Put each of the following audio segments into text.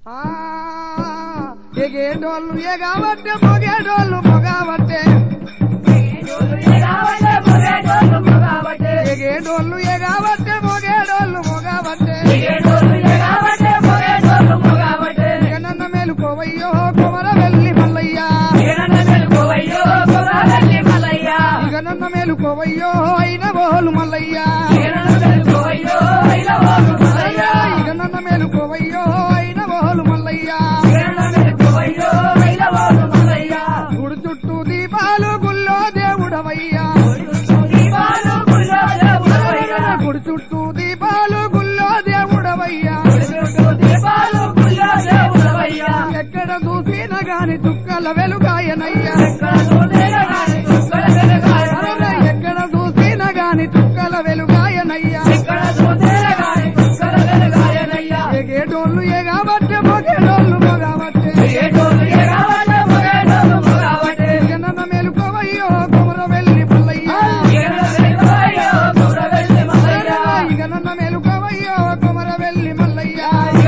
ఆ, ఎగేటోళ్ళు ఎగబట్టే మొగేటోళ్ళు మొగబట్టే ఎగేటోళ్ళు ఎగబట్టే మొగేటోళ్ళు మొగబట్టే జగనన్న మేలుకోవయ్యో కుమర వెళ్ళి మల్లయ్య జగనన్న మేలుకోవయ్యో అయిన బోలు మల్లయ్య జగనన్న మేలుకోవయ్యో అయిన బోలు మల్లయ్య గుడి చుట్టూ దీపాలు గుల్లో దేవుడవయ్యా గుడి చుట్టూ దీపాలు గుల్లో దేవుడవయ్యా ఎక్కడ చూసినా గాని చుక్కల వెలుగాయనయ్యా అరే ఎక్కడ చూసినా గాని చుక్కల వెలుగాయనయ్యా ఎగేటోళ్ళు ఎగబట్టే మొగేటోళ్ళు మొగబట్టే జగనన్న మేలుకోవయ్యో కుమర వెళ్ళి మల్లయ్య జగనన్న మేలుకోవయ్యో కుమర వెళ్ళి మల్లయ్య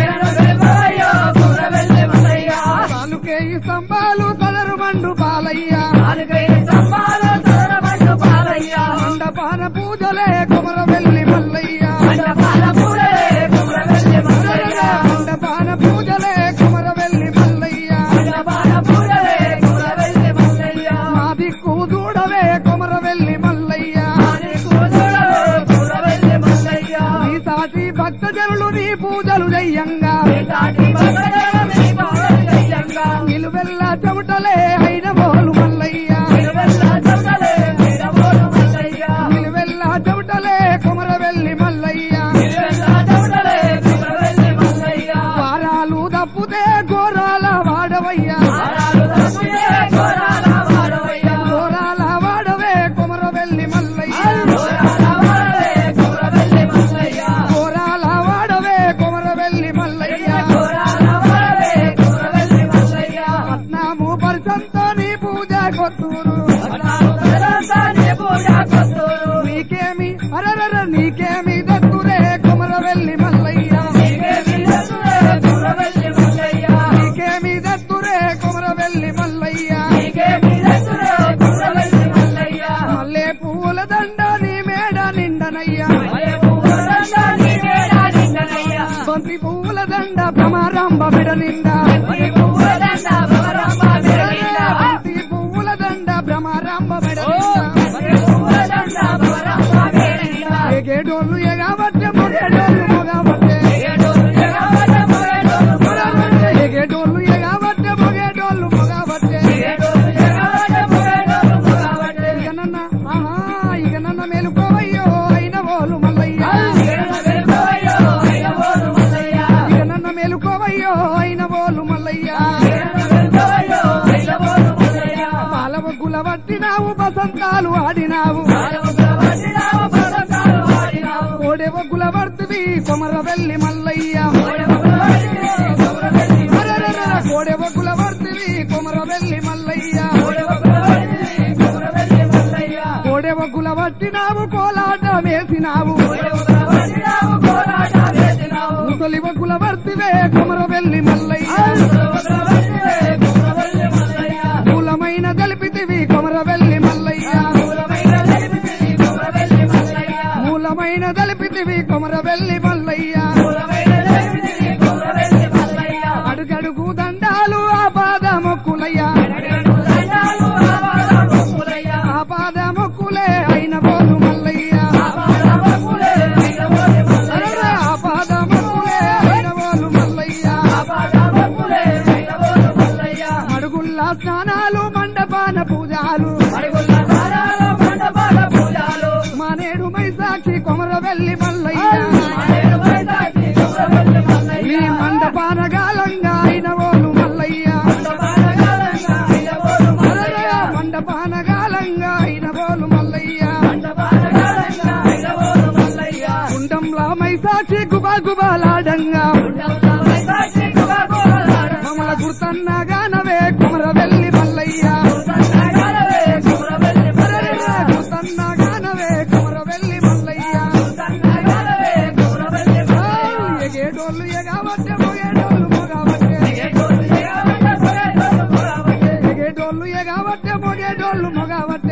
నాలుకే ఈ స్తంభాలు సదరు మండు పాలయ్య మండపాన పూజలే కుమర వెళ్ళి మల్లయ్య మండపాన పూజలే కుమర వెళ్ళి మల్లయ్య మా దిక్కు చూడవే కుమర వెళ్ళి మల్లయ్య నీ సాటి భక్త జనులు నీ పూజలు చెయ్యంగా నిలువెల్ల చెమటలే అయిన బోలు మల్లయ్య నిలువెల్ల చెమటలే కుమర వెళ్ళి మల్లయ్య వారాలు తప్పుతే ఘోరాల వాడవయ్యా ఘోరాల వాడవే కుమర వెళ్ళి మల్లయ్య ఘోరాల వాడవే కుమర వెళ్ళి మల్లయ్య పట్నాము పరసంతో నీ పూజ కొత్తూరు నీకేమి అరరర నీకేమి దత్తురే కుమర వెళ్ళి మల్లయ్య నీకేమి దత్తురే కుమర వెళ్ళి మల్లయ్య మల్లె పువ్వుల దండ నీ మేడ నిండనయ్యా బంతి పువ్వుల దండ భ్రమరాంబ బిడ నిండా బంతి పువ్వుల దండ భ్రమరాంబ బిడ నిండా ఎగేటోళ్ళు ఎగబట్టే మొగేటోళ్ళు మొగబట్టే ఎగేటోళ్ళు ఎగబట్టే మొగేటోళ్ళు మొగబట్టే ఇక నన్న ఆహా ఇక నన్న మేలుకోవయ్యో అయిన బోలు మల్లయ్య ఇక నన్న మేలుకోవయ్యో అయిన బోలు మల్లయ్య పాల బొగ్గుల పట్టినావు బసంతాలు ఆడినావు కోడె బొగ్గుల పడుతుంది కొమర వెళ్ళి మల్లయ్య అరెరెరెర, కోడె బొగ్గుల పడుతుంది కొమర వెళ్ళి మల్లయ్య కోడె బొగ్గుల పట్టినావు కోలాట వేసినావు ముసలి బొగ్గుల పడుతువే కొమర వెళ్ళి మల్లయ్య మూలమైన తెలిపితివి కొమర వెళ్ళి మల్లయ్య మూలమైన తెలిపితివి కొమర వెళ్ళి మల్లయ్య అడుగడుగు దండాలు ఆ పాద మొక్కులయ్యా ఆ పాద మొక్కులే అయిన బోలు మల్లయ్య అరెరె, ఆ పాద మొక్కులే అయిన బోలు మల్లయ్య అడుగుల్లా స్నానాలు మండపాన పూజాలు మానేడు మైసాక్షి కొమర వెళ్ళి మల్లయ్య నీ మండపాన గాలంగా అయిన బోలు మల్లయ్య అరెరె, మండపాన గాలంగా అయిన బోలు మల్లయ్య కుండంలా మైసాక్షి గుబా గుబాలాడంగా మమ్మల గుర్తన్న గానవే కుమర వెళ్ళి మల్లయ్య అరెరెరె, గుర్తన్న గానవే కుమర వెళ్ళి మల్లయ్య ఎగేటోళ్ళు ఎగబట్టే మొగేటోళ్ళు మొగబట్టే ఆడగాబట్టే మొగేటోళ్ళు మొగాబట్టే